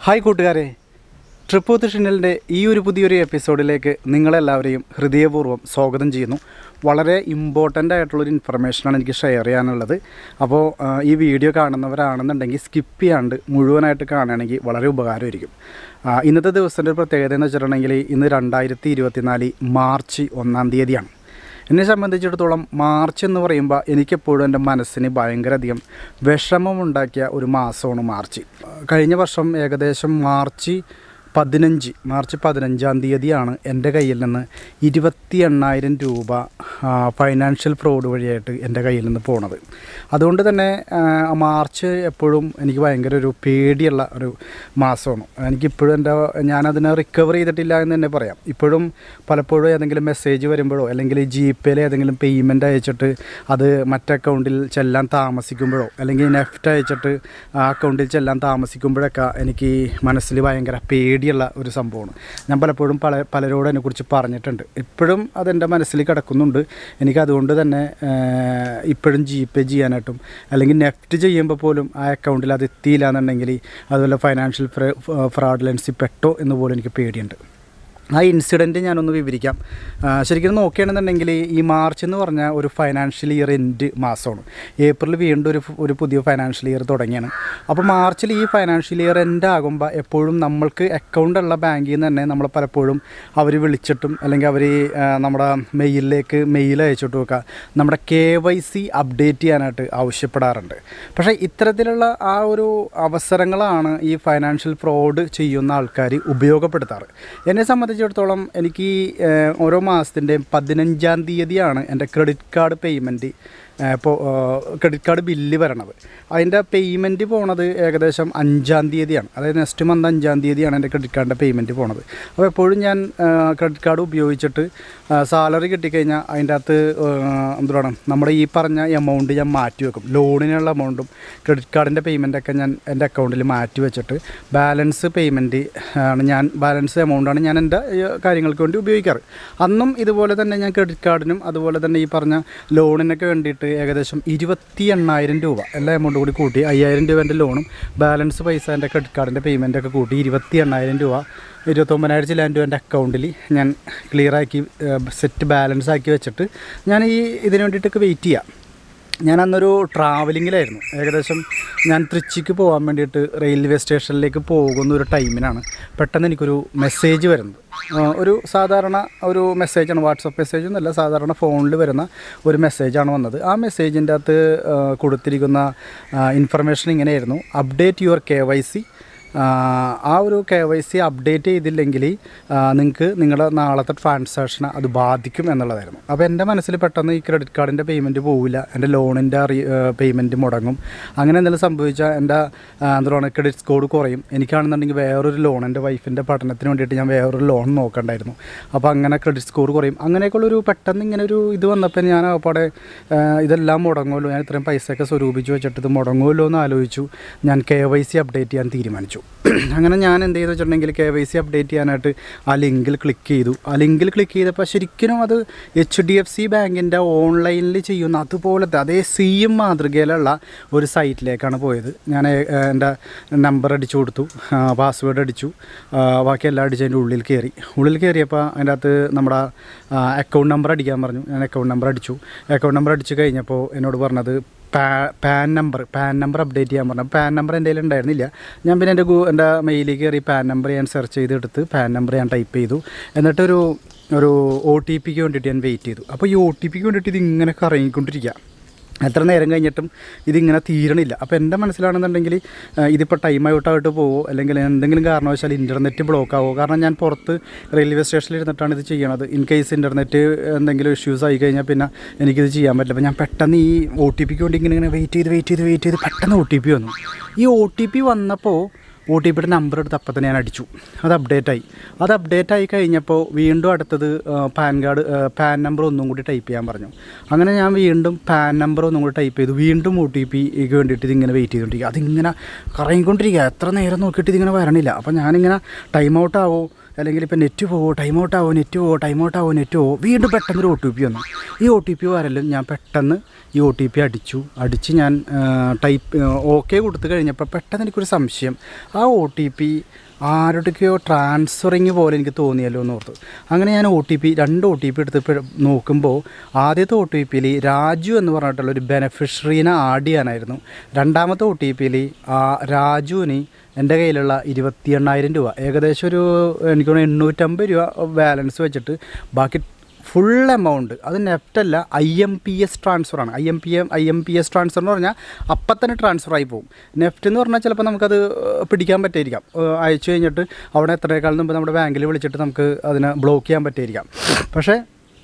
hi കൂട്ടുകാരെ trip വിത്ത് ഷിനലിൻ്റെ ഈ ഒരു പുതിയൊരു എപ്പിസോഡിലേക്ക് നിങ്ങളെല്ലാവരെയും ഹൃദയപൂർവ്വം സ്വാഗതം ചെയ്യുന്നു വളരെ ഇമ്പോർട്ടൻ്റ് ആയിട്ടുള്ളൊരു ഇൻഫർമേഷനാണ് എനിക്ക് ഷെയർ ചെയ്യാനുള്ളത് അപ്പോൾ ആ, ഈ വീഡിയോ കാണുന്നവരാണെന്നുണ്ടെങ്കിൽ സ്കിപ്പ് ചെയ്യാണ്ട് മുഴുവനായിട്ട് കാണുകയാണെങ്കിൽ വളരെ ഉപകാരമായിരിക്കും ആ, ഇന്നത്തെ ദിവസത്തിൻ്റെ ഒരു പ്രത്യേകത എന്ന് വെച്ചിട്ടുണ്ടെങ്കിൽ ഇന്ന് രണ്ടായിരത്തി ഇരുപത്തിനാല് മാർച്ച് ഒന്നാം തീയതിയാണ് എന്നെ സംബന്ധിച്ചിടത്തോളം മാർച്ച് എന്ന് പറയുമ്പോൾ എനിക്കെപ്പോഴും എൻ്റെ മനസ്സിന് ഭയങ്കരധികം വിഷമമുണ്ടാക്കിയ ഒരു മാസമാണ് മാർച്ച് കഴിഞ്ഞ വർഷം ഏകദേശം മാർച്ച് പതിനഞ്ച് മാർച്ച് പതിനഞ്ചാം തീയതിയാണ് എൻ്റെ കയ്യിൽ നിന്ന് ഇരുപത്തി എണ്ണായിരം രൂപ ആ, ഫൈനാൻഷ്യൽ ഫ്രോഡ് വഴിയായിട്ട് എൻ്റെ കയ്യിൽ നിന്ന് പോണത് അതുകൊണ്ട് തന്നെ ആ, മാർച്ച് എപ്പോഴും എനിക്ക് ഭയങ്കര ഒരു പേടിയുള്ള ഒരു മാസമാണ് എനിക്കിപ്പോഴും എൻ്റെ ഞാനതിനെ റിക്കവർ ചെയ്തിട്ടില്ല എന്ന് തന്നെ പറയാം ഇപ്പോഴും പലപ്പോഴും ഏതെങ്കിലും മെസ്സേജ് വരുമ്പോഴോ അല്ലെങ്കിൽ ജി പേയിൽ ഏതെങ്കിലും പേയ്മെൻറ്റ് അയച്ചിട്ട് അത് മറ്റേ അക്കൗണ്ടിൽ ചെല്ലാൻ താമസിക്കുമ്പോഴോ അല്ലെങ്കിൽ നെഫ്റ്റ് അയച്ചിട്ട് ആ അക്കൗണ്ടിൽ ചെല്ലാൻ താമസിക്കുമ്പോഴൊക്കെ എനിക്ക് മനസ്സിൽ ഭയങ്കര പേടിയുള്ള ഒരു സംഭവമാണ് ഞാൻ പലപ്പോഴും പല പലരോടും അതിനെക്കുറിച്ച് പറഞ്ഞിട്ടുണ്ട് ഇപ്പോഴും അതെൻ്റെ മനസ്സിൽ കിടക്കുന്നുണ്ട് എനിക്ക് അതുകൊണ്ട് തന്നെ ഏഹ്, ഇപ്പോഴും ജി പേ ചെയ്യാനായിട്ടും അല്ലെങ്കിൽ നെഫ്റ്റ് ചെയ്യുമ്പോൾ പോലും ആ അക്കൗണ്ടിൽ അത് എത്തിയില്ല എന്നുണ്ടെങ്കിൽ അതുപോലെ ഫൈനാൻഷ്യൽ ഫ്രോഡുലൻസി പെട്ടോ എന്ന് പോലും എനിക്ക് പേടിയുണ്ട് ആ ഇൻസിഡൻറ്റ് ഞാനൊന്ന് വിവരിക്കാം ആ, ശരിക്കും നോക്കുകയാണെന്നുണ്ടെങ്കിൽ ഈ മാർച്ച് എന്ന് പറഞ്ഞാൽ ഒരു ഫൈനാൻഷ്യൽ ഇയർ എൻഡ് മാസമാണ് ഏപ്രിൽ വീണ്ടും ഒരു ഫു- ഒരു പുതിയ ഫൈനാൻഷ്യൽ ഇയർ തുടങ്ങിയാണ് അപ്പോൾ മാർച്ചിൽ ഈ ഫൈനാൻഷ്യൽ ഇയർ എൻഡ് ആകുമ്പോൾ എപ്പോഴും നമ്മൾക്ക് അക്കൗണ്ട് ഉള്ള ബാങ്കിൽ നിന്ന് തന്നെ നമ്മൾ പലപ്പോഴും അവർ വിളിച്ചിട്ടും അല്ലെങ്കിൽ അവർ നമ്മുടെ മെയിലിലേക്ക് മെയിൽ അയച്ചിട്ടും ഒക്കെ നമ്മുടെ കെ വൈ സി അപ്ഡേറ്റ് ചെയ്യാനായിട്ട് ആവശ്യപ്പെടാറുണ്ട് പക്ഷേ ഇത്തരത്തിലുള്ള ആ ഒരു അവസരങ്ങളാണ് ഈ ഫൈനാൻഷ്യൽ ഫ്രോഡ് ചെയ്യുന്ന ആൾക്കാർ ഉപയോഗപ്പെടുത്താറ് എന്നെ സംബന്ധിച്ചിടത്തോളം എനിക്ക് ഏഹ്, ഓരോ മാസത്തിൻ്റെയും പതിനഞ്ചാം തീയതിയാണ് എൻ്റെ ക്രെഡിറ്റ് കാർഡ് പേയ്മെൻറ്റ് ഇപ്പോൾ ക്രെഡിറ്റ് കാർഡ് ബില്ല് വരണത് അതിൻ്റെ പേയ്മെൻറ്റ് പോണത് ഏകദേശം അഞ്ചാം തീയതിയാണ് അതായത് നെക്സ്റ്റ് മന്ത് അഞ്ചാം തീയതിയാണ് എൻ്റെ ക്രെഡിറ്റ് കാർഡിൻ്റെ പേയ്മെൻറ്റ് പോണത് അപ്പോൾ എപ്പോഴും ഞാൻ ക്രെഡിറ്റ് കാർഡ് ഉപയോഗിച്ചിട്ട് സാലറി കിട്ടിക്കഴിഞ്ഞാൽ അതിൻ്റെ അകത്ത് എന്തുവാണ് നമ്മുടെ ഈ പറഞ്ഞ എമൗണ്ട് ഞാൻ മാറ്റി വെക്കും ലോണിനുള്ള എമൗണ്ടും ക്രെഡിറ്റ് കാർഡിൻ്റെ പേയ്മെൻറ്റൊക്കെ ഞാൻ എൻ്റെ അക്കൗണ്ടിൽ മാറ്റി വെച്ചിട്ട് ബാലൻസ് പേയ്മെൻറ്റ് ആണ് ഞാൻ ബാലൻസ് എമൗണ്ടാണ് ഞാൻ എൻ്റെ ഈ കാര്യങ്ങൾക്ക് വേണ്ടി ഉപയോഗിക്കാറ് അന്നും ഇതുപോലെ തന്നെ ഞാൻ ക്രെഡിറ്റ് കാർഡിനും അതുപോലെ തന്നെ ഈ പറഞ്ഞ ലോണിനൊക്കെ വേണ്ടിയിട്ട് ഏകദേശം ഇരുപത്തി എണ്ണായിരം രൂപ എല്ലാ എമൗണ്ടും കൂടി കൂട്ടി അയ്യായിരം രൂപേൻ്റെ ലോണും ബാലൻസ് പൈസ എൻ്റെ ക്രെഡിറ്റ് കാർഡിൻ്റെ പേയ്മെൻറ്റൊക്കെ കൂട്ടി ഇരുപത്തി എണ്ണായിരം രൂപ ഇരുപത്തൊമ്പതിനായിരം ചില രൂപ എൻ്റെ അക്കൗണ്ടിൽ ഞാൻ ക്ലിയറാക്കി സെറ്റ് ബാലൻസ് ആക്കി വെച്ചിട്ട് ഞാൻ ഈ ഇതിന് വേണ്ടിയിട്ടൊക്കെ വെയിറ്റ് ചെയ്യാം ഞാൻ അന്നൊരു ട്രാവലിങ്ങിലായിരുന്നു ഏകദേശം ഞാൻ തൃച്ചിക്ക് പോകാൻ വേണ്ടിയിട്ട് റെയിൽവേ സ്റ്റേഷനിലേക്ക് പോകുന്ന ഒരു ടൈമിനാണ് പെട്ടെന്ന് എനിക്കൊരു മെസ്സേജ് വരുന്നത് ആ, ഒരു സാധാരണ ഒരു മെസ്സേജാണ് വാട്സപ്പ് മെസ്സേജ് എന്നല്ല സാധാരണ ഫോണിൽ വരുന്ന ഒരു മെസ്സേജാണ് വന്നത് ആ മെസ്സേജിൻ്റെ അകത്ത് ആ, കൊടുത്തിരിക്കുന്ന ഇൻഫർമേഷൻ ഇങ്ങനെയായിരുന്നു update your K Y C ആ ഒരു കെ വൈ സി അപ്ഡേറ്റ് ചെയ്തില്ലെങ്കിൽ നിങ്ങൾക്ക് നിങ്ങളുടെ നാളത്തെ ട്രാൻസാക്ഷൻ അത് ബാധിക്കും എന്നുള്ളതായിരുന്നു അപ്പോൾ എൻ്റെ മനസ്സിൽ പെട്ടെന്ന് ഈ ക്രെഡിറ്റ് കാർഡിൻ്റെ പേയ്മെൻറ്റ് പോവില്ല എൻ്റെ ലോണിൻ്റെ പേയ്മെൻറ്റ് മുടങ്ങും അങ്ങനെ എന്തെങ്കിലും സംഭവിച്ചാൽ എൻ്റെ ആ, എന്താണ് ക്രെഡിറ്റ് സ്കോർ കുറയും എനിക്കാണെന്നുണ്ടെങ്കിൽ വേറൊരു ലോൺ എൻ്റെ വൈഫിൻ്റെ പഠനത്തിന് വേണ്ടിയിട്ട് ഞാൻ വേറൊരു ലോൺ നോക്കണ്ടായിരുന്നു അപ്പോൾ അങ്ങനെ ക്രെഡിറ്റ് സ്കോർ കുറയും അങ്ങനെയൊക്കെയുള്ളൊരു പെട്ടെന്ന് ഇങ്ങനെ ഒരു ഇത് വന്നപ്പോൾ ഞാൻ അപ്പാടെ ആ, ഇതെല്ലാം മുടങ്ങുമല്ലോ ഞാൻ ഇത്രയും പൈസയൊക്കെ സ്വരൂപിച്ച് വെച്ചിട്ട് ഇത് മുടങ്ങുമല്ലോ എന്ന് ആലോചിച്ചു ഞാൻ കെ വൈ സി അപ്ഡേറ്റ് ചെയ്യാൻ തീരുമാനിച്ചു അങ്ങനെ ഞാൻ എന്ത് ചെയ്തു വെച്ചിട്ടുണ്ടെങ്കിൽ കെ വൈ സി അപ്ഡേറ്റ് ചെയ്യാനായിട്ട് ആ ലിങ്കിൽ ക്ലിക്ക് ചെയ്തു ആ ലിങ്കിൽ ക്ലിക്ക് ചെയ്തപ്പോൾ ശരിക്കും അത് എച്ച് ഡി എഫ് സി ബാങ്കിൻ്റെ ഓൺലൈനിൽ ചെയ്യുന്ന അതുപോലത്തെ അതേ സെയിം മാതൃകയിലുള്ള ഒരു സൈറ്റിലേക്കാണ് പോയത് ഞാൻ ഏ, എൻ്റെ നമ്പർ അടിച്ചു കൊടുത്തു പാസ്വേഡ് അടിച്ചു ആ, ബാക്കി എല്ലാം അടിച്ചതിൻ്റെ ഉള്ളിൽ കയറി ഉള്ളിൽ കയറിയപ്പോൾ അതിൻ്റെ അകത്ത് നമ്മുടെ അക്കൗണ്ട് നമ്പർ അടിക്കാൻ പറഞ്ഞു ഞാൻ അക്കൗണ്ട് നമ്പർ അടിച്ചു അക്കൗണ്ട് നമ്പർ അടിച്ചു കഴിഞ്ഞപ്പോൾ എന്നോട് പറഞ്ഞത് പാ PAN number PAN number update ചെയ്യാൻ പറഞ്ഞു പാൻ നമ്പർ എൻ്റെ കയ്യിൽ ഉണ്ടായിരുന്നില്ല ഞാൻ പിന്നെ എൻ്റെ ഗൂ എൻ്റെ മെയിലിൽ കയറി പാൻ നമ്പർ ഞാൻ സെർച്ച് ചെയ്തെടുത്ത് പാൻ നമ്പർ ഞാൻ ടൈപ്പ് ചെയ്തു എന്നിട്ടൊരു ഒരു ഒ ടി പിക്ക് വേണ്ടിയിട്ട് ഞാൻ വെയിറ്റ് ചെയ്തു അപ്പോൾ ഈ ഒ ടി പിക്ക് വേണ്ടിയിട്ട് ഇത് ഇങ്ങനെ കറങ്ങിക്കൊണ്ടിരിക്കുക എത്ര നേരം കഴിഞ്ഞിട്ടും ഇതിങ്ങനെ തീരണില്ല അപ്പോൾ എൻ്റെ മനസ്സിലാണെന്നുണ്ടെങ്കിൽ ആ, ഇതിപ്പോൾ ടൈം ഔട്ടായിട്ട് പോവോ അല്ലെങ്കിൽ എന്തെങ്കിലും കാരണവശാൽ ഇൻ്റർനെറ്റ് ബ്ലോക്ക് ആവോ കാരണം ഞാൻ പുറത്ത് റെയിൽവേ സ്റ്റേഷനിൽ ഇരുന്നിട്ടാണ് ഇത് ചെയ്യണത് ഇൻ കേസ് ഇൻ്റർനെറ്റ് എന്തെങ്കിലും ഇഷ്യൂസ് ആയി കഴിഞ്ഞാൽ പിന്നെ എനിക്കിത് ചെയ്യാൻ പറ്റില്ല അപ്പോൾ ഞാൻ പെട്ടെന്ന് ഈ ഒ ടി പിക്ക് വേണ്ടി ഇങ്ങനെ ഇങ്ങനെ വെയിറ്റ് ചെയ്ത് വെയിറ്റ് ചെയ്ത് വെയിറ്റ് ചെയ്ത് പെട്ടെന്ന് ഒ ടി പി വന്നു ഈ ഒ ടി പി വന്നപ്പോൾ ഒ ടി പിയുടെ നമ്പർ എടുത്ത് അപ്പം തന്നെ ഞാൻ അടിച്ചു അത് അപ്ഡേറ്റ് ആയി അത് അപ്ഡേറ്റ് ആയി കഴിഞ്ഞപ്പോൾ വീണ്ടും അടുത്തത് ആ, പാൻ കാർഡ് ആ, പാൻ നമ്പർ ഒന്നും കൂടി ടൈപ്പ് ചെയ്യാൻ പറഞ്ഞു അങ്ങനെ ഞാൻ വീണ്ടും പാൻ നമ്പർ ഒന്നും കൂടി ടൈപ്പ് ചെയ്തു വീണ്ടും ഒ ടി പിക്ക് വേണ്ടിയിട്ട് ഇതിങ്ങനെ വെയിറ്റ് ചെയ്തുകൊണ്ടിരിക്കുക അതിങ്ങനെ കറങ്ങിക്കൊണ്ടിരിക്കുക എത്ര നേരം നോക്കിയിട്ട് ഇതിങ്ങനെ വരണില്ല അപ്പോൾ ഞാനിങ്ങനെ ടൈം ഔട്ട് ആവോ അല്ലെങ്കിൽ ഇപ്പോൾ നെറ്റ് പോവോ ടൈം ഔട്ട് ആവോ നെറ്റ് പോവോ ടൈം ഔട്ട് ആവോ നെറ്റ് പോവോ വീണ്ടും പെട്ടെന്നൊരു ഒ ടി പി വന്നു ഈ ഒ ടി പി വരലും ഞാൻ പെട്ടെന്ന് ഈ ഒ ടി പി അടിച്ചു അടിച്ച് ഞാൻ ടൈപ്പ് ഓക്കെ കൊടുത്തു കഴിഞ്ഞപ്പോൾ പെട്ടെന്ന് എനിക്കൊരു സംശയം ആ ഒ ടി പി ആരുടെയൊക്കെയോ ട്രാൻസ്ഫറിങ് പോലെ എനിക്ക് തോന്നിയല്ലോ എന്ന് ഓർത്തു അങ്ങനെ ഞാൻ ഒ ടി പി രണ്ട് ഒ ടി പി എടുത്ത് ഇപ്പ- നോക്കുമ്പോൾ ആദ്യത്തെ ഒ ടി പിയിൽ രാജു എന്ന് പറഞ്ഞിട്ടുള്ള ഒരു ബെനഫിഷ്യറീനെ ആഡ് ചെയ്യാനായിരുന്നു രണ്ടാമത്തെ ഒ ടി പിയിൽ രാജുവിന് എൻ്റെ കയ്യിലുള്ള ഇരുപത്തി എണ്ണായിരം രൂപ ഏകദേശം ഒരു എനിക്ക് തോന്നുന്നു എണ്ണൂറ്റമ്പത് രൂപ ബാലൻസ് വെച്ചിട്ട് ബാക്കി ഫുൾ എമൗണ്ട് അത് നെഫ്റ്റ് അല്ല ഐ എം പി എസ് ട്രാൻസ്ഫറാണ് I M P M I M P S transfer എന്ന് പറഞ്ഞാൽ അപ്പം തന്നെ ട്രാൻസ്ഫർ ആയി പോകും നെഫ്റ്റ് എന്ന് പറഞ്ഞാൽ ചിലപ്പോൾ നമുക്കത് ഏഹ്, പിടിക്കാൻ പറ്റിയിരിക്കാം ഏഹ്, അയച്ചു കഴിഞ്ഞിട്ട് അവിടെ എത്രയേക്കാൾ മുമ്പ് നമ്മുടെ ബാങ്കിൽ വിളിച്ചിട്ട് നമുക്ക് അതിനെ ബ്ലോക്ക് ചെയ്യാൻ പറ്റിയിരിക്കാം പക്ഷേ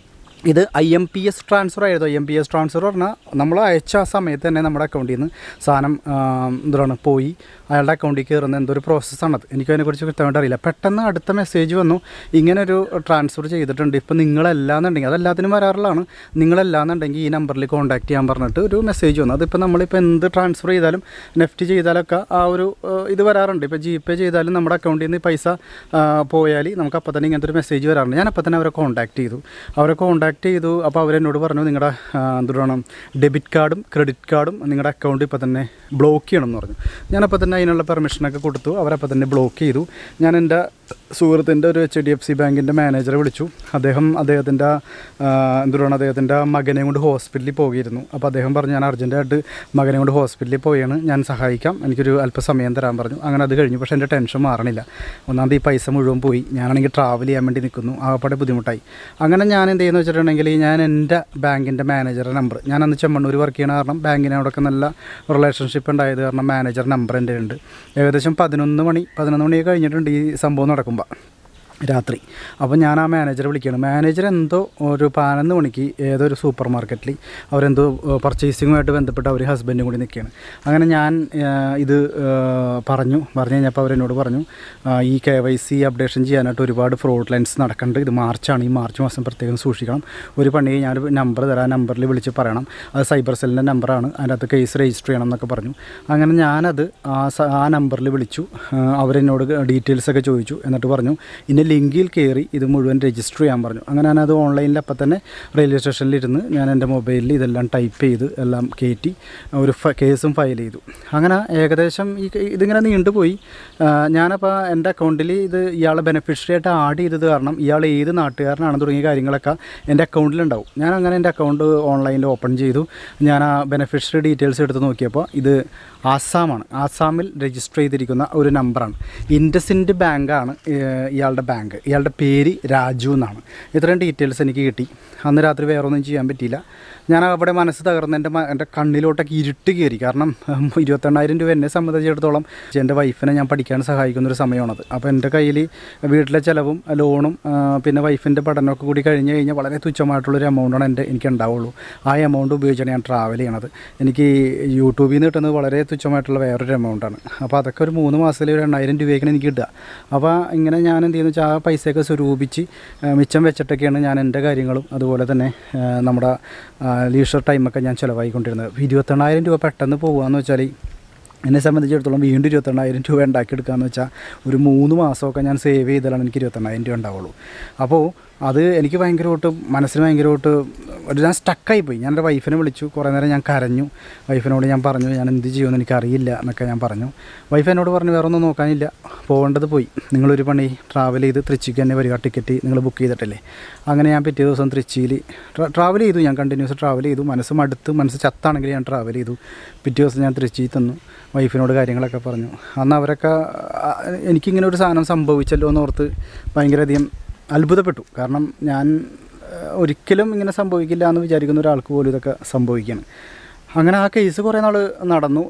ഇത് I M P S transfer ആയിരുന്നു I M P S transfer പറഞ്ഞാൽ നമ്മൾ അയച്ച ആ സമയത്ത് തന്നെ നമ്മുടെ അക്കൗണ്ടിൽ നിന്ന് സാധനം ആം, എന്താണ് പോയി അയാളുടെ അക്കൗണ്ടിൽ കയറുന്ന എന്തൊരു പ്രോസസ്സാണത് എനിക്ക് അതിനെക്കുറിച്ച് കൃത്യമായിട്ട് അറിയില്ല പെട്ടെന്ന് അടുത്ത മെസ്സേജ് വന്നു ഇങ്ങനെ ഒരു ട്രാൻസ്ഫർ ചെയ്തിട്ടുണ്ട് ഇപ്പോൾ നിങ്ങളല്ലാന്നുണ്ടെങ്കിൽ അതെല്ലാത്തിനും വരാറുള്ളതാണ് നിങ്ങളല്ലാന്നുണ്ടെങ്കിൽ ഈ നമ്പറിൽ കോൺടാക്ട് ചെയ്യാൻ പറഞ്ഞിട്ട് ഒരു മെസ്സേജ് വന്നു അതിപ്പോൾ നമ്മളിപ്പോൾ എന്ത് ട്രാൻസ്ഫർ ചെയ്താലും നെഫ്റ്റ് ചെയ്താലൊക്കെ ആ ഒരു ഏഹ്, ഇത് വരാറുണ്ട് ഇപ്പോൾ ജി പേ ചെയ്താലും നമ്മുടെ അക്കൗണ്ടിൽ നിന്ന് പൈസ ആ, പോയാൽ നമുക്ക് അപ്പോൾ തന്നെ ഇങ്ങനത്തെ ഒരു മെസ്സേജ് വരാറുണ്ട് ഞാൻ അപ്പോൾ തന്നെ അവരെ കോൺടാക്ട് ചെയ്തു അവരെ കോൺടാക്ട് ചെയ്തു അപ്പോൾ അവരെന്നോട് പറഞ്ഞു നിങ്ങളുടെ എന്തുവാണ് ഡെബിറ്റ് കാർഡും ക്രെഡിറ്റ് കാർഡും നിങ്ങളുടെ അക്കൗണ്ട് ഇപ്പോൾ തന്നെ ബ്ലോക്ക് ചെയ്യണം എന്ന് പറഞ്ഞു ഞാനപ്പോൾ തന്നെ അതിനുള്ള പെർമിഷനൊക്കെ കൊടുത്തു അവരപ്പോൾ തന്നെ ബ്ലോക്ക് ചെയ്തു ഞാൻ എൻ്റെ സുഹൃത്തിൻ്റെ ഒരു എച്ച് ഡി എഫ് സി ബാങ്കിൻ്റെ മാനേജറെ വിളിച്ചു അദ്ദേഹം അദ്ദേഹത്തിൻ്റെ എന്തുവാണ് അദ്ദേഹത്തിൻ്റെ മകനെ കൊണ്ട് ഹോസ്പിറ്റലിൽ പോയിരുന്നു അപ്പോൾ അദ്ദേഹം പറഞ്ഞു ഞാൻ അർജൻറ്റായിട്ട് മകനെ കൊണ്ട് ഹോസ്പിറ്റലിൽ പോയാണ് ഞാൻ സഹായിക്കാം എനിക്കൊരു അല്പസമയം തരാൻ പറഞ്ഞു അങ്ങനെ അത് കഴിഞ്ഞു പക്ഷേ എൻ്റെ ടെൻഷൻ മാറണില്ല ഒന്നാമത് ഈ പൈസ മുഴുവൻ പോയി ഞാനാണെങ്കിൽ ട്രാവൽ ചെയ്യാൻ വേണ്ടി നിൽക്കുന്നു ആകപ്പാടെ ബുദ്ധിമുട്ടായി അങ്ങനെ ഞാൻ എന്ത് ചെയ്യുന്നു വെച്ചിട്ടുണ്ടെങ്കിൽ ഞാൻ എൻ്റെ ബാങ്കിൻ്റെ മാനേജറുടെ നമ്പർ ഞാൻ അന്ന് ചെമ്മണ്ണൂർ വർക്ക് ചെയ്യണ കാരണം ബാങ്കിനോടൊക്കെ നല്ല റിലേഷൻഷിപ്പ് ഉണ്ടായത് കാരണം മാനേജർ നമ്പർ എൻ്റെ ഉണ്ട് ഏകദേശം പതിനൊന്ന് മണി പതിനൊന്ന് മണിയൊക്കെ കഴിഞ്ഞിട്ടുണ്ട് ഈ സംഭവം നടക്കുമ്പോൾ രാത്രി അപ്പോൾ ഞാൻ ആ മാനേജറെ വിളിക്കുകയാണ് മാനേജർ എന്തോ ഒരു പതിനൊന്ന് മണിക്ക് ഏതോ ഒരു സൂപ്പർ മാർക്കറ്റിൽ അവരെന്തോ പർച്ചേസിങ്ങുമായിട്ട് ബന്ധപ്പെട്ട് അവർ ഹസ്ബൻഡും കൂടി നിൽക്കുകയാണ് അങ്ങനെ ഞാൻ ആ, ഇത് ആ, പറഞ്ഞു പറഞ്ഞു കഴിഞ്ഞപ്പോൾ അവരെന്നോട് പറഞ്ഞു ആ, ഈ കെ വൈ സി അപ്ഡേഷൻ ചെയ്യാനായിട്ട് ഒരുപാട് ഫ്രോഡ് ലൈൻസ് നടക്കുന്നുണ്ട് ഇത് മാർച്ചാണ് ഈ മാർച്ച് മാസം പ്രത്യേകം സൂക്ഷിക്കണം ഒരു പണി ഞാനൊരു നമ്പർ തരാം ആ നമ്പറിൽ വിളിച്ച് പറയണം അത് സൈബർ സെല്ലിൻ്റെ നമ്പറാണ് അതിനകത്ത് കേസ് രജിസ്റ്റർ ചെയ്യണം എന്നൊക്കെ പറഞ്ഞു അങ്ങനെ ഞാനത് ആ സ- ആ നമ്പറിൽ വിളിച്ചു ആ, അവരെന്നോട് ഡീറ്റെയിൽസ് ഒക്കെ ചോദിച്ചു എന്നിട്ട് പറഞ്ഞു ഇന്ന ലിങ്കിൽ കയറി ഇത് മുഴുവൻ രജിസ്റ്റർ ചെയ്യാൻ പറഞ്ഞു അങ്ങനെ ഞാനത് ഓൺലൈനിൽ അപ്പം തന്നെ റെയിൽവേ സ്റ്റേഷനിലിരുന്ന് ഞാൻ എൻ്റെ മൊബൈലിൽ ഇതെല്ലാം ടൈപ്പ് ചെയ്ത് എല്ലാം കയറ്റി ഒരു ഫ- കേസും ഫയൽ ചെയ്തു അങ്ങനെ ഏകദേശം ഈ ക- ഇതിങ്ങനെ നീണ്ടുപോയി ആ, ഞാനപ്പോൾ എൻ്റെ അക്കൗണ്ടിൽ ഇത് ഇയാളെ ബെനിഫിഷ്യറി ആയിട്ട് ആഡ് ചെയ്തത് കാരണം ഇയാൾ ഏത് നാട്ടുകാരനാണെന്ന് തുടങ്ങിയ കാര്യങ്ങളൊക്കെ എൻ്റെ അക്കൗണ്ടിലുണ്ടാവും ഞാൻ അങ്ങനെ എൻ്റെ അക്കൗണ്ട് ഓൺലൈനിൽ ഓപ്പൺ ചെയ്തു ഞാൻ ആ ബെനിഫിഷ്യറി ഡീറ്റെയിൽസ് എടുത്ത് നോക്കിയപ്പോൾ ഇത് ആസാമാണ് ആസാമിൽ രജിസ്റ്റർ ചെയ്തിരിക്കുന്ന ഒരു നമ്പറാണ് ഇൻഡസിൻഡ് ബാങ്കാണ് ഏഹ്, ഇയാളുടെ ബാങ്ക് ഇയാളുടെ പേര് രാജു എന്നാണ് ഇത്രയും ഡീറ്റെയിൽസ് എനിക്ക് കിട്ടി അന്ന് രാത്രി വേറെ ഒന്നും ചെയ്യാൻ പറ്റിയില്ല ഞാൻ അവിടെ മനസ്സ് തകർന്ന് എൻ്റെ മ- എൻ്റെ കണ്ണിലോട്ടൊക്കെ ഇരുട്ട് കയറി കാരണം ഉം, ഇരുപത്തെണ്ണായിരം രൂപ എന്നെ സംബന്ധിച്ചിടത്തോളം എൻ്റെ വൈഫിനെ ഞാൻ പഠിക്കാൻ സഹായിക്കുന്ന ഒരു സമയമാണത് അപ്പോൾ എൻ്റെ കയ്യിൽ വീട്ടിലെ ചിലവും ലോണും ആ, പിന്നെ വൈഫിൻ്റെ പഠനമൊക്കെ കൂടി കഴിഞ്ഞ് കഴിഞ്ഞാൽ വളരെ തുച്ഛമായിട്ടുള്ളൊരു എമൗണ്ടാണ് എൻ്റെ എനിക്ക് ഉണ്ടാവുള്ളൂ ആ എമൗണ്ട് ഉപയോഗിച്ചാണ് ഞാൻ ട്രാവൽ ചെയ്യണത് എനിക്ക് യൂട്യൂബിൽ നിന്ന് കിട്ടുന്നത് വളരെ തുച്ഛമായിട്ടുള്ള വേറൊരു എമൗണ്ടാണ് അപ്പോൾ അതൊക്കെ ഒരു മൂന്ന് മാസത്തിൽ ഒരു എണ്ണായിരം രൂപയൊക്കെയാണ് എനിക്ക് കിട്ടുക അപ്പോൾ ഇങ്ങനെ ഞാൻ എന്ത് ചെയ്യുന്നു വെച്ചാൽ ആ പൈസയൊക്കെ സ്വരൂപിച്ച് ആ, മിച്ചം വെച്ചിട്ടൊക്കെയാണ് ഞാൻ എൻ്റെ കാര്യങ്ങളും അതുപോലെ തന്നെ ആ, നമ്മുടെ ലീഷർ ടൈമൊക്കെ ഞാൻ ചിലവായിക്കൊണ്ടിരുന്നത് ഇരുപത്തെണ്ണായിരം രൂപ പെട്ടെന്ന് പോകുകയെന്ന് വെച്ചാൽ എന്നെ സംബന്ധിച്ചിടത്തോളം വീണ്ടും ഇരുപത്തെണ്ണായിരം രൂപ ഉണ്ടാക്കിയെടുക്കുകയെന്ന് വെച്ചാൽ ഒരു മൂന്ന് മാസമൊക്കെ ഞാൻ സേവ് ചെയ്താലാണ് എനിക്ക് ഇരുപത്തെണ്ണായിരം രൂപ ഉണ്ടാവുള്ളൂ അപ്പോൾ അത് എനിക്ക് ഭയങ്കരമായിട്ട് മനസ്സിന് ഭയങ്കരമായിട്ട് ഒരു ഞാൻ സ്റ്റക്കായി പോയി ഞാൻ എൻ്റെ വൈഫിനെ വിളിച്ചു കുറേ നേരം ഞാൻ കരഞ്ഞു വൈഫിനോട് ഞാൻ പറഞ്ഞു ഞാൻ എന്ത് ചെയ്യുമെന്ന് എനിക്കറിയില്ല എന്നൊക്കെ ഞാൻ പറഞ്ഞു വൈഫ് എന്നോട് പറഞ്ഞു വേറെ ഒന്നും നോക്കാനില്ല പോകേണ്ടത് പോയി നിങ്ങളൊരു പണി ട്രാവൽ ചെയ്ത് തൃച്ചിക്ക് തന്നെ വരിക ടിക്കറ്റ് നിങ്ങൾ ബുക്ക് ചെയ്തിട്ടല്ലേ അങ്ങനെ ഞാൻ പിറ്റേ ദിവസം തൃച്ചിയിൽ ട്രാവൽ ചെയ്തു ഞാൻ കണ്ടിന്യൂസ് ട്രാവൽ ചെയ്തു മനസ്സ് മടുത്ത് മനസ്സ് ചത്താണെങ്കിൽ ഞാൻ ട്രാവൽ ചെയ്തു പിറ്റേ ദിവസം ഞാൻ തൃച്ചിയിൽ തന്നു വൈഫിനോട് കാര്യങ്ങളൊക്കെ പറഞ്ഞു അന്ന് അവരൊക്കെ ആ, എനിക്കിങ്ങനെ ഒരു സാധനം സംഭവിച്ചല്ലോ എന്നോർത്ത് ഭയങ്കരധികം അത്ഭുതപ്പെട്ടു കാരണം ഞാൻ ആ, ഒരിക്കലും ഇങ്ങനെ സംഭവിക്കില്ല എന്ന് വിചാരിക്കുന്ന ഒരാൾക്ക് പോലും ഇതൊക്കെ സംഭവിക്കുകയാണ് അങ്ങനെ ആ കേസ് കുറേ നാൾ നടന്നു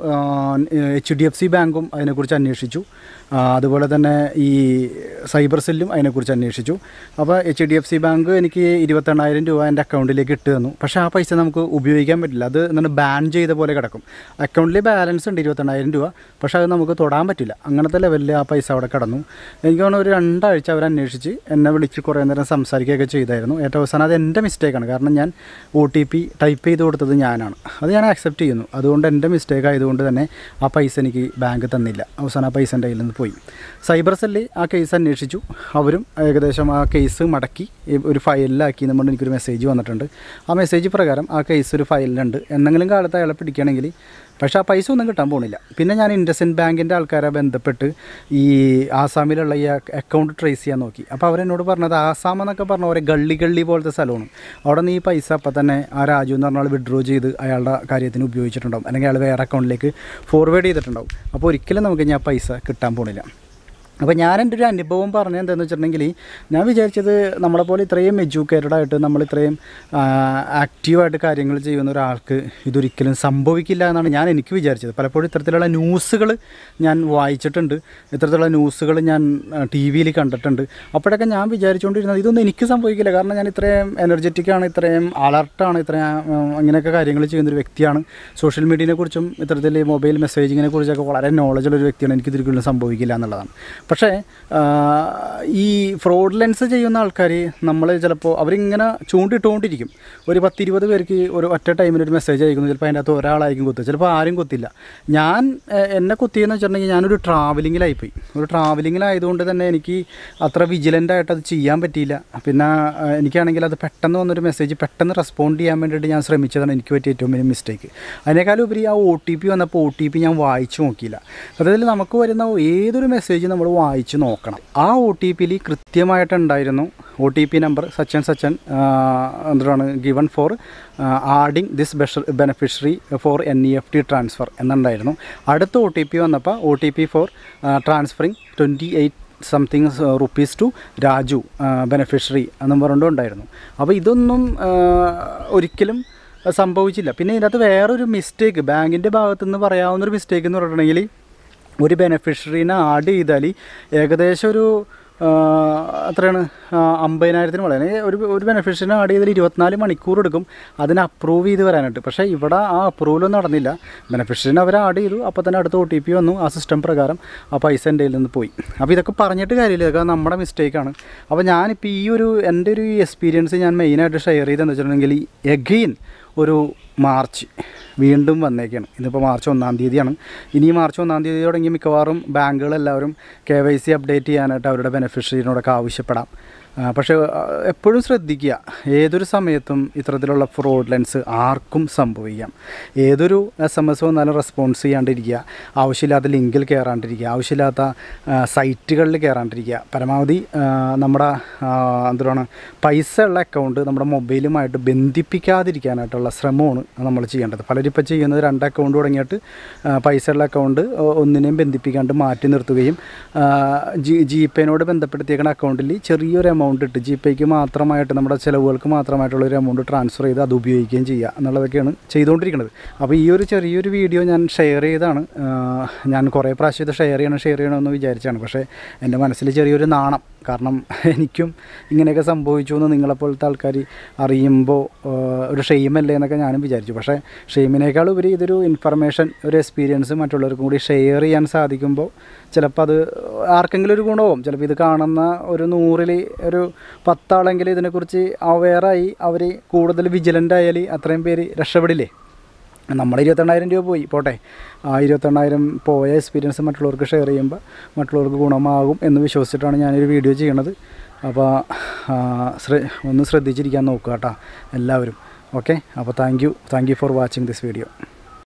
എച്ച് ഡി എഫ് സി ബാങ്കും അതിനെക്കുറിച്ച് അന്വേഷിച്ചു ആ, അതുപോലെ തന്നെ ഈ സൈബർ സെല്ലും അതിനെക്കുറിച്ച് അന്വേഷിച്ചു അപ്പോൾ H D F C bank എനിക്ക് ഇരുപത്തെണ്ണായിരം രൂപ എൻ്റെ അക്കൗണ്ടിലേക്ക് ഇട്ട് തന്നു പക്ഷേ ആ പൈസ നമുക്ക് ഉപയോഗിക്കാൻ പറ്റില്ല അത് എന്താണ് ബാൻ ചെയ്ത പോലെ കിടക്കും അക്കൗണ്ടിൽ ബാലൻസ് ഉണ്ട് ഇരുപത്തെണ്ണായിരം രൂപ പക്ഷേ അത് നമുക്ക് തൊടാൻ പറ്റില്ല അങ്ങനത്തെ ലെവലിൽ ആ പൈസ അവിടെ കിടന്നു എനിക്ക് തോന്നുന്നു ഒരു രണ്ടാഴ്ച അവർ അന്വേഷിച്ച് എന്നെ വിളിച്ച് കുറേ നേരം സംസാരിക്കുകയൊക്കെ ചെയ്തായിരുന്നു ഏറ്റവും അവസാനം അത് എൻ്റെ മിസ്റ്റേക്കാണ് കാരണം ഞാൻ ഒ ടി പി ടൈപ്പ് ചെയ്ത് കൊടുത്തത് ഞാനാണ് അത് ഞാൻ ആക്സെപ്റ്റ് ചെയ്യുന്നു അതുകൊണ്ട് എൻ്റെ മിസ്റ്റേക്ക് ആയതുകൊണ്ട് തന്നെ ആ പൈസ എനിക്ക് ബാങ്ക് തന്നില്ല അവസാനം ആ പൈസ എൻ്റെ കയ്യിൽ നിന്ന് പോയി സൈബർ സെല്ല് ആ കേസ് അന്വേഷിച്ചു അവരും ഏകദേശം ആ കേസ് മടക്കി ഈ ഒരു ഫയലിലാക്കി എന്നും കൊണ്ട് എനിക്കൊരു മെസ്സേജ് വന്നിട്ടുണ്ട് ആ മെസ്സേജ് പ്രകാരം ആ കേസ് ഒരു ഫയലിലുണ്ട് എന്തെങ്കിലും കാലത്ത് അയാളെ പിടിക്കുകയാണെങ്കിൽ പക്ഷേ ആ പൈസ ഒന്നും കിട്ടാൻ പോകുന്നില്ല പിന്നെ ഞാൻ ഇൻഡസിൻഡ് ബാങ്കിൻ്റെ ആൾക്കാരെ ബന്ധപ്പെട്ട് ഈ ആസാമിലുള്ള ഈ അക്കൗണ്ട് ട്രേസ് ചെയ്യാൻ നോക്കി അപ്പോൾ അവരെന്നോട് പറഞ്ഞത് ആസാം എന്നൊക്കെ പറഞ്ഞ ഒരു ഗള്ളി ഗള്ളി പോലത്തെ സ്ഥലമാണ് അവിടെ നിന്ന് ഈ പൈസ അപ്പം തന്നെ ആ രാജു എന്ന് പറഞ്ഞാൽ വിഡ്രോ ചെയ്ത് അയാളുടെ കാര്യത്തിന് ഉപയോഗിച്ചിട്ടുണ്ടാവും അല്ലെങ്കിൽ അയാൾ വേറെ അക്കൗണ്ടിലേക്ക് ഫോർവേഡ് ചെയ്തിട്ടുണ്ടാവും അപ്പോൾ ഒരിക്കലും നമുക്ക് ഇനി ആ പൈസ കിട്ടാൻ പോകുന്നില്ല അപ്പോൾ ഞാൻ എൻ്റെ ഒരു അനുഭവം പറഞ്ഞത് എന്താണെന്ന് വെച്ചിട്ടുണ്ടെങ്കിൽ ഞാൻ വിചാരിച്ചത് നമ്മളെ പോലെ ഇത്രയും എഡ്യൂക്കേറ്റഡ് ആയിട്ട് നമ്മൾ ഇത്രയും ആക്റ്റീവായിട്ട് കാര്യങ്ങൾ ചെയ്യുന്ന ഒരാൾക്ക് ഇതൊരിക്കലും സംഭവിക്കില്ല എന്നാണ് ഞാൻ എനിക്ക് വിചാരിച്ചത് പലപ്പോഴും ഇത്തരത്തിലുള്ള ന്യൂസുകൾ ഞാൻ വായിച്ചിട്ടുണ്ട് ഇത്തരത്തിലുള്ള ന്യൂസുകൾ ഞാൻ ടി വിയിൽ കണ്ടിട്ടുണ്ട് അപ്പോഴൊക്കെ ഞാൻ വിചാരിച്ചുകൊണ്ടിരുന്നത് ഇതൊന്നും എനിക്ക് സംഭവിക്കില്ല കാരണം ഞാൻ ഇത്രയും എനർജറ്റിക്കാണ് ഇത്രയും അലർട്ടാണ് ഇത്രയും ഉം, അങ്ങനെയൊക്കെ കാര്യങ്ങൾ ചെയ്യുന്നൊരു വ്യക്തിയാണ് സോഷ്യൽ മീഡിയനെ കുറിച്ചും ഇത്തരത്തിൽ മൊബൈൽ മെസ്സേജിങ്ങിനെ കുറിച്ചൊക്കെ വളരെ നോളജുള്ള ഒരു വ്യക്തിയാണ് എനിക്ക് ഇതിരിക്കലും സംഭവിക്കില്ല എന്നുള്ളതാണ് പക്ഷേ ആ, ഈ ഫ്രോഡ്ലെൻസ് ചെയ്യുന്ന ആൾക്കാർ നമ്മൾ ചിലപ്പോൾ അവരിങ്ങനെ ചൂണ്ടിട്ടുകൊണ്ടിരിക്കും ഒരു പത്തിരുപത് പേർക്ക് ഒരു ഒറ്റ ടൈമിൽ ഒരു മെസ്സേജ് അയക്കുന്നു ചിലപ്പോൾ അതിൻ്റെ അകത്ത് ഒരാളായിരിക്കും കുത്തുക ചിലപ്പോൾ ആരും കുത്തില്ല ഞാൻ ഏഹ്, എന്നെ കുത്തിയെന്ന് വെച്ചിട്ടുണ്ടെങ്കിൽ ഞാനൊരു ട്രാവലിങ്ങിലായിപ്പോയി ഒരു ട്രാവലിങ്ങിലായതുകൊണ്ട് തന്നെ എനിക്ക് അത്ര വിജിലൻ്റ് ആയിട്ട് അത് ചെയ്യാൻ പറ്റിയില്ല പിന്നെ ഏഹ്, എനിക്കാണെങ്കിൽ അത് പെട്ടെന്ന് വന്നൊരു മെസ്സേജ് പെട്ടെന്ന് റെസ്പോണ്ട് ചെയ്യാൻ വേണ്ടിയിട്ട് ഞാൻ ശ്രമിച്ചതാണ് എനിക്ക് പറ്റിയ ഏറ്റവും വലിയ മിസ്റ്റേക്ക് അതിനേക്കാളും ഉപരി ആ ഒ ടി പി വന്നപ്പോൾ ഒ ടി പി ഞാൻ വായിച്ചു നോക്കിയില്ല അതായത് നമുക്ക് വരുന്ന ഏതൊരു മെസ്സേജ് നമ്മൾ വായിച്ച് നോക്കണം ആ ഒ ടി പിയിൽ കൃത്യമായിട്ടുണ്ടായിരുന്നു ഒ ടി പി നമ്പർ സച്ചൻ സച്ചൻ എന്താണ് ഗിവൺ ഫോർ ആഡിങ് ദിസ് ബെഷർ beneficiary for N E F T transfer എന്നുണ്ടായിരുന്നു അടുത്ത ഒ ടി പി വന്നപ്പോൾ O T P for transferring twenty eight something rupees to Raju beneficiary എന്നും പറഞ്ഞുകൊണ്ടായിരുന്നു അപ്പോൾ ഇതൊന്നും ആ, ഒരിക്കലും സംഭവിച്ചില്ല പിന്നെ ഇതിനകത്ത് വേറൊരു മിസ്റ്റേക്ക് ബാങ്കിൻ്റെ ഭാഗത്തു നിന്ന് പറയാവുന്നൊരു മിസ്റ്റേക്ക് എന്ന് പറഞ്ഞിട്ടുണ്ടെങ്കിൽ ഒരു ബെനഫിഷ്യറീനെ ആഡ് ചെയ്താൽ ഏകദേശം ഒരു ആ, എത്രയാണ് ആ, അമ്പതിനായിരത്തിന് വളരെ ഒരു ഒരു ബെനഫിഷ്യറിനെ ആഡ് ചെയ്താൽ ഇരുപത്തിനാല് മണിക്കൂർ എടുക്കും അതിന് അപ്രൂവ് ചെയ്ത് വരാനായിട്ട് പക്ഷേ ഇവിടെ ആ അപ്രൂവലൊന്നും നടന്നില്ല ബെനഫിഷ്യറിനെ അവർ ആഡ് ചെയ്തു അപ്പോൾ തന്നെ അടുത്ത ഒ ടി പി വന്നു ആ സിസ്റ്റം പ്രകാരം ആ പൈസ എൻ്റെ കയ്യിൽ നിന്ന് പോയി അപ്പോൾ ഇതൊക്കെ പറഞ്ഞിട്ട് കാര്യമില്ല ഇതൊക്കെ നമ്മുടെ മിസ്റ്റേക്കാണ് അപ്പോൾ ഞാനിപ്പോൾ ഈ ഒരു എൻ്റെ ഒരു എക്സ്പീരിയൻസ് ഞാൻ മെയിനായിട്ട് ഷെയർ ചെയ്തതെന്ന് വെച്ചിട്ടുണ്ടെങ്കിൽ എഗെയിൻ ഒരു മാർച്ച് വീണ്ടും വന്നേക്കാണ് ഇന്നിപ്പോൾ മാർച്ച് ഒന്നാം തീയതിയാണ് ഇനി ഈ മാർച്ച് ഒന്നാം തീയതി തുടങ്ങി മിക്കവാറും ബാങ്കുകളെല്ലാവരും കെ വൈ സി അപ്ഡേറ്റ് ചെയ്യാനായിട്ട് അവരുടെ ബെനിഫിഷ്യറിനോടൊക്കെ ആവശ്യപ്പെടാം ആ, പക്ഷേ ആ, എപ്പോഴും ശ്രദ്ധിക്കുക ഏതൊരു സമയത്തും ഇത്തരത്തിലുള്ള ഫ്രോഡ്ലെൻസ് ആർക്കും സംഭവിക്കാം ഏതൊരു എസ് എം എസ് വന്നാലും റെസ്പോൺസ് ചെയ്യാണ്ടിരിക്കുക ആവശ്യമില്ലാത്ത ലിങ്കിൽ കയറാണ്ടിരിക്കുക ആവശ്യമില്ലാത്ത ആ, സൈറ്റുകളിൽ കയറാണ്ടിരിക്കുക പരമാവധി ആ, നമ്മുടെ ആ, എന്താണ് പൈസ ഉള്ള അക്കൗണ്ട് നമ്മുടെ മൊബൈലുമായിട്ട് ബന്ധിപ്പിക്കാതിരിക്കാനായിട്ടുള്ള ശ്രമമാണ് നമ്മൾ ചെയ്യേണ്ടത് പലരും ഇപ്പോൾ ചെയ്യുന്നത് രണ്ട് അക്കൗണ്ട് തുടങ്ങിയിട്ട് ആ, പൈസ ഉള്ള അക്കൗണ്ട് ഒന്നിനെയും ബന്ധിപ്പിക്കാണ്ട് മാറ്റി നിർത്തുകയും ആ, ജി ജി പേനോട് ബന്ധപ്പെടുത്തിയേക്കുന്ന അക്കൗണ്ടിൽ ചെറിയൊരു എമൗണ്ട് ഇട്ട് ജി പേക്ക് മാത്രമായിട്ട് നമ്മുടെ ചിലവുകൾക്ക് മാത്രമായിട്ടുള്ള ഒരു എമൗണ്ട് ട്രാൻസ്ഫർ ചെയ്ത് അത് ഉപയോഗിക്കുകയും ചെയ്യുക എന്നുള്ളതൊക്കെയാണ് ചെയ്തുകൊണ്ടിരിക്കുന്നത് അപ്പോൾ ഈ ഒരു ചെറിയൊരു വീഡിയോ ഞാൻ ഷെയർ ചെയ്താണ് ആ, ഞാൻ കുറേ പ്രാവശ്യം ഇത് ഷെയർ ചെയ്യണം ഷെയർ ചെയ്യണമെന്ന് വിചാരിച്ചാണ് പക്ഷേ എൻ്റെ മനസ്സിൽ ചെറിയൊരു നാണം കാരണം എനിക്കും ഇങ്ങനെയൊക്കെ സംഭവിച്ചു എന്ന് നിങ്ങളെപ്പോലത്തെ ആൾക്കാർ അറിയുമ്പോൾ ആ, ഒരു ഷെയിമല്ലേ എന്നൊക്കെ ഞാനും വിചാരിച്ചു പക്ഷേ ഷെയിമിനേക്കാൾ ഉപരി ഇതൊരു ഇൻഫർമേഷൻ ഒരു എക്സ്പീരിയൻസ് മറ്റുള്ളവർക്കും കൂടി ഷെയർ ചെയ്യാൻ സാധിക്കുമ്പോൾ ചിലപ്പോൾ അത് ആർക്കെങ്കിലും ഒരു ഗുണവും ചിലപ്പോൾ ഇത് കാണുന്ന ഒരു നൂറിൽ ഒരു പത്താളെങ്കിലും ഇതിനെക്കുറിച്ച് അവെയറായി അവർ കൂടുതൽ വിജിലൻ്റ് ആയാൽ അത്രയും പേര് രക്ഷപ്പെടില്ലേ നമ്മുടെ ഇരുപത്തെണ്ണായിരം രൂപ പോയി പോട്ടെ ആ ഇരുപത്തെണ്ണായിരം പോയ എക്സ്പീരിയൻസ് മറ്റുള്ളവർക്ക് ഷെയർ ചെയ്യുമ്പോൾ മറ്റുള്ളവർക്ക് ഗുണമാകും എന്ന് വിശ്വസിച്ചിട്ടാണ് ഞാനൊരു വീഡിയോ ചെയ്യണത് അപ്പോൾ ആ, ശ്ര- ഒന്ന് ശ്രദ്ധിച്ചിരിക്കാൻ നോക്കുക കേട്ടോ എല്ലാവരും ഓക്കെ അപ്പോൾ thank you thank you for watching this video